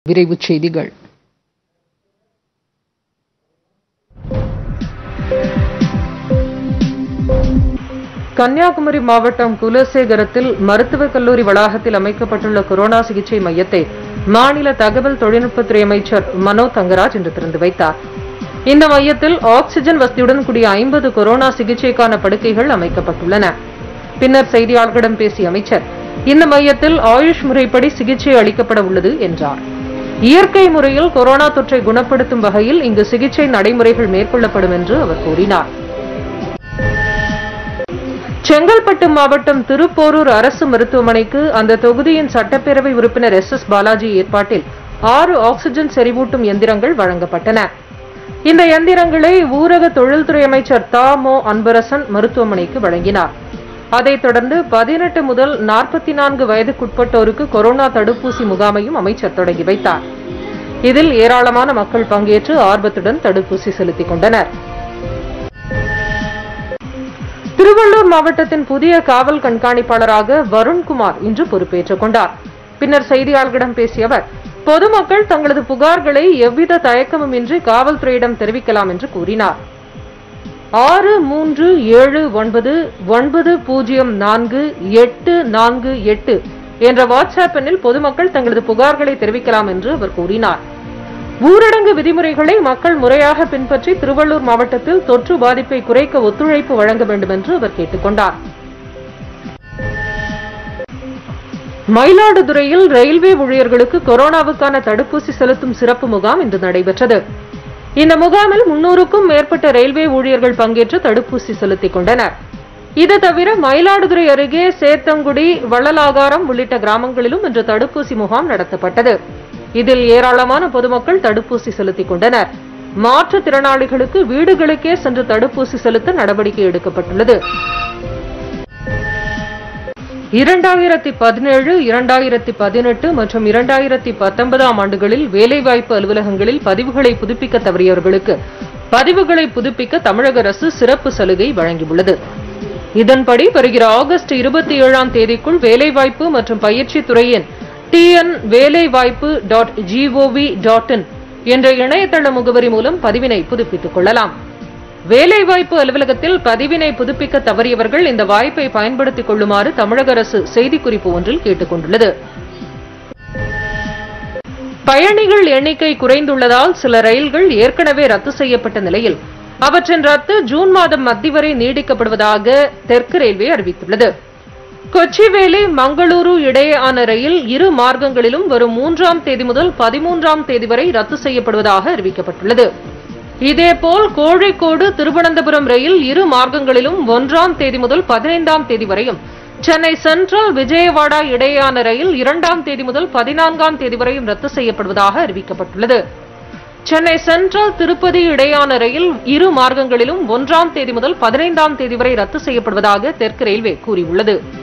விரைவுச் செய்திகள் கன்னியாகுமரி மாவட்டம் குலசேகரத்தில் மருத்துவக் கல்லூரி வளாகத்தில் அமைக்கப்பட்டுள்ள கொரோனா சிகிச்சை மையத்தை மாநில தகவல் தொழில்நுட்பத்துறை அமைச்சர் மனோ தங்கராஜ் இன்று திறந்து வைத்தார் இந்த மையத்தில் ஆக்ஸிஜன் வசதியுடன் கூடிய ஐம்பது கொரோனா சிகிச்சைக்கான படுக்கைகள் அமைக்கப்பட்டுள்ளன பின்னர் செய்தியாளர்களிடம் பேசிய அமைச்சர் இந்த மையத்தில் ஆயுஷ் முறைப்படி சிகிச்சை அளிக்கப்பட உள்ளது என்றார் இயற்கை முறையில் கொரோனா தொற்றை குணப்படுத்தும் வகையில் இங்கு சிகிச்சை நடைமுறைகள் மேற்கொள்ளப்படும் என்று அவர் கூறினார் செங்கல்பட்டு மாவட்டம் திருப்போரூர் அரசு மருத்துவமனைக்கு அந்த தொகுதியின் சட்டப்பேரவை உறுப்பினர் எஸ் எஸ் பாலாஜி ஏற்பாட்டில் ஆறு ஆக்ஸிஜன் செறிவூட்டும் எந்திரங்கள் வழங்கப்பட்டன இந்த எந்திரங்களை ஊரக தொழில்துறை அமைச்சர் தா மோ அன்பரசன் மருத்துவமனைக்கு வழங்கினார் அதைத் தொடர்ந்து பதினெட்டு முதல் நாற்பத்தி நான்கு வயதுக்குட்பட்டோருக்கு கொரோனா தடுப்பூசி முகாமையும் அமைச்சர் தொடங்கி வைத்தார் இதில் ஏராளமான மக்கள் பங்கேற்று ஆர்வத்துடன் தடுப்பூசி செலுத்திக் கொண்டனர் திருவள்ளூர் மாவட்டத்தின் புதிய காவல் கண்காணிப்பாளராக வருண்குமார் இன்று பொறுப்பேற்றுக் கொண்டார் பின்னர் செய்தியாளர்களிடம் பேசிய அவர் பொதுமக்கள் தங்களது புகார்களை எவ்வித தயக்கமுமின்றி காவல்துறையிடம் தெரிவிக்கலாம் என்று கூறினார் ஆறு மூன்று ஏழு ஒன்பது ஒன்பது பூஜ்ஜியம் நான்கு எட்டு நான்கு எட்டு என்ற வாட்ஸ்அப் எண்ணில் பொதுமக்கள் தங்களது புகார்களை தெரிவிக்கலாம் என்று அவர் கூறினார் ஊரடங்கு விதிமுறைகளை மக்கள் முறையாக பின்பற்றி திருவள்ளூர் மாவட்டத்தில் தொற்று பாதிப்பை குறைக்க ஒத்துழைப்பு வழங்க வேண்டும் என்று அவர் கேட்டுக் கொண்டார் மயிலாடுதுறையில் ரயில்வே ஊழியர்களுக்கு கொரோனாவுக்கான தடுப்பூசி செலுத்தும் சிறப்பு முகாம் இன்று நடைபெற்றது இந்த முகாமில் முன்னூறுக்கும் மேற்பட்ட ரயில்வே ஊழியர்கள் பங்கேற்று தடுப்பூசி செலுத்திக் கொண்டனர் இது தவிர மயிலாடுதுறை அருகே சேத்தங்குடி வள்ளலாகாரம் உள்ளிட்ட கிராமங்களிலும் இன்று தடுப்பூசி முகாம் நடத்தப்பட்டது இதில் ஏராளமான பொதுமக்கள் தடுப்பூசி செலுத்திக் கொண்டனர் மாற்றுத்திறனாளிகளுக்கு வீடுகளுக்கே சென்று தடுப்பூசி செலுத்த நடவடிக்கை எடுக்கப்பட்டுள்ளது இரண்டாயிரத்தி பதினேழு இரண்டாயிரத்தி பதினெட்டு மற்றும் இரண்டாயிரத்தி பத்தொன்பதாம் ஆண்டுகளில் வேலைவாய்ப்பு அலுவலகங்களில் பதிவுகளை புதுப்பிக்க தவறியவர்களுக்கு பதிவுகளை புதுப்பிக்க தமிழக அரசு சிறப்பு சலுகை வழங்கியுள்ளது இதன்படி வருகிற ஆகஸ்ட் இருபத்தி ஏழாம் தேதிக்குள் வேலைவாய்ப்பு மற்றும் பயிற்சி துறையின் டிஎன் வேலைவாய்ப்பு டாட் ஜிஓவி டாட் இன் என்ற இணையதள முகவரி மூலம் பதிவினை புதுப்பித்துக் கொள்ளலாம் வேலைவாய்ப்பு அலுவலகத்தில் பதிவினை புதுப்பிக்க தவறியவர்கள் இந்த வாய்ப்பை பயன்படுத்திக் கொள்ளுமாறு தமிழக அரசு செய்திக்குறிப்பு ஒன்றில் கேட்டுக் கொண்டுள்ளது பயணிகள் எண்ணிக்கை குறைந்துள்ளதால் சில ரயில்கள் ஏற்கனவே ரத்து செய்யப்பட்ட நிலையில் அவற்றின் ரத்து ஜூன் மாதம் மத்தி வரை நீடிக்கப்படுவதாக தெற்கு ரயில்வே அறிவித்துள்ளது கொச்சிவேலி மங்களூரு இடையேயான ரயில் இரு மார்க்கங்களிலும் வரும் மூன்றாம் தேதி முதல் பதிமூன்றாம் தேதி வரை ரத்து செய்யப்படுவதாக அறிவிக்கப்பட்டுள்ளது இதேபோல் கோழிக்கோடு திருவனந்தபுரம் ரயில் இரு மார்க்கங்களிலும் ஒன்றாம் தேதி முதல் பதினைந்தாம் தேதி வரையும் சென்னை சென்ட்ரல் விஜயவாடா இடையேயான ரயில் இரண்டாம் தேதி முதல் பதினான்காம் தேதி வரையும் ரத்து செய்யப்படுவதாக அறிவிக்கப்பட்டுள்ளது சென்னை சென்ட்ரல் திருப்பதி இடையான ரயில் இரு மார்க்கங்களிலும் ஒன்றாம் தேதி முதல் பதினைந்தாம் தேதி வரை ரத்து செய்யப்படுவதாக தெற்கு ரயில்வே கூறியுள்ளது